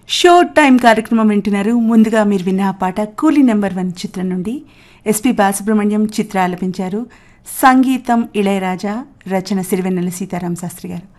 show time కార్యక్రమం వింటున్నారు ముందుగా మీరు విన్న ఆ పాట కూలీ నెంబర్ వన్ చిత్రం నుండి ఎస్పి బాలసుబ్రహ్మణ్యం చిత్ర ఆలపించారు సంగీతం ఇళయరాజా రచన సిరివెన్నెల సీతారాం శాస్త్రి గారు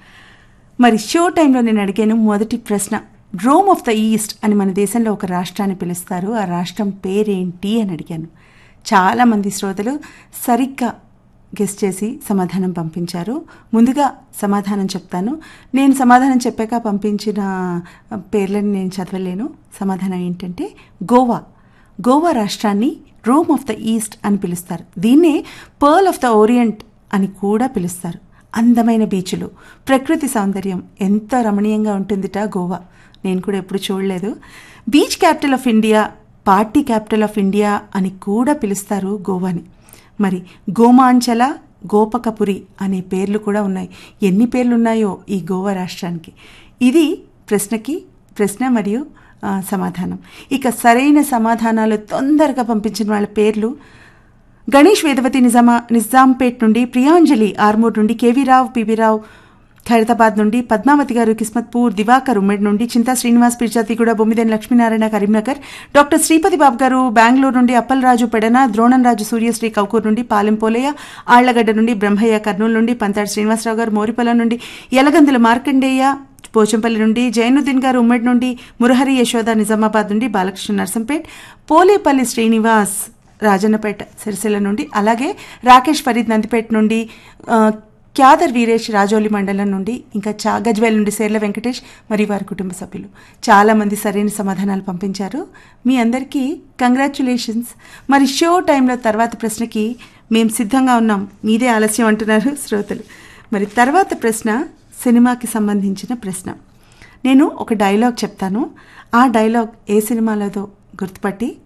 మరి షో టైంలో నేను అడిగాను మొదటి ప్రశ్న రోమ్ ఆఫ్ ద ఈస్ట్ అని మన దేశంలో ఒక రాష్ట్రాన్ని పిలుస్తారు ఆ రాష్ట్రం పేరేంటి అని అడిగాను చాలామంది శ్రోతలు సరిగ్గా గెస్ చేసి సమాధానం పంపించారు ముందుగా సమాధానం చెప్తాను నేను సమాధానం చెప్పాక పంపించిన పేర్లను నేను చదవలేను సమాధానం ఏంటంటే గోవా గోవా రాష్ట్రాన్ని రోమ్ ఆఫ్ ద ఈస్ట్ అని పిలుస్తారు దీన్నే పర్ల్ ఆఫ్ ద ఓరియంట్ అని కూడా పిలుస్తారు అందమైన బీచ్లు ప్రకృతి సౌందర్యం ఎంత రమణీయంగా ఉంటుందిట గోవా నేను కూడా ఎప్పుడు చూడలేదు beach capital of India party capital of India అని కూడా పిలుస్తారు గోవాని మరి గోమాంచల గోపకపురి అనే పేర్లు కూడా ఉన్నాయి ఎన్ని పేర్లు ఉన్నాయో ఈ గోవా రాష్ట్రానికి ఇది ప్రశ్నకి ప్రశ్న మరియు ఆ, సమాధానం ఇక సరైన సమాధానాలు తొందరగా పంపించిన వాళ్ళ పేర్లు గణేష్ వేదవతి నిజామా నిజాంపేట్ నుండి ప్రియాంజలి ఆర్మూర్ నుండి కేవీ రావు పివి రావు ఖైరతాబాద్ నుండి పద్మావతి గారు కిస్మత్పూర్ దివాకర్ ఉమ్మడి నుండి చింతా శ్రీనివాస్ పిర్జాతిగూడ బొమ్మిదేని లక్ష్మీనారాయణ కరీంనగర్ డాక్టర్ శ్రీపతి బాబు గారు బెంగళూరు నుండి అప్పలరాజు పెడన ద్రోణం రాజు సూర్యశ్రీ కౌకూర్ నుండి పాలెం పోలయ్య ఆళ్లగడ్డ నుండి బ్రహ్మయ్య కర్నూలు నుండి పంతాడు శ్రీనివాసరావు గారు మోరిపల్లం నుండి యలగందుల మార్కండేయ పోచంపల్లి నుండి జైనుద్దీన్ గారు ఉమ్మడి నుండి మురహరి యశోద నిజామాబాద్ నుండి బాలకృష్ణ నర్సంపేట్ పోలేపల్లి శ్రీనివాస్ రాజన్నపేట సిరిసిల్ల నుండి అలాగే రాకేష్ ఫరీద్ నందిపేట నుండి ఆ, క్యాదర్ వీరేష్ రాజోలి మండలం నుండి ఇంకా చా గజ్వేల్ నుండి సేర్ల వెంకటేష్ మరియు వారి కుటుంబ సభ్యులు చాలామంది సరైన సమాధానాలు పంపించారు మీ అందరికీ కంగ్రాచులేషన్స్ మరి షో టైంలో తర్వాత ప్రశ్నకి మేము సిద్ధంగా ఉన్నాం మీదే ఆలస్యం అంటున్నారు శ్రోతలు మరి తర్వాత ప్రశ్న సినిమాకి సంబంధించిన ప్రశ్న నేను ఒక డైలాగ్ చెప్తాను ఆ డైలాగ్ ఏ సినిమాలోదో గుర్తుపట్టి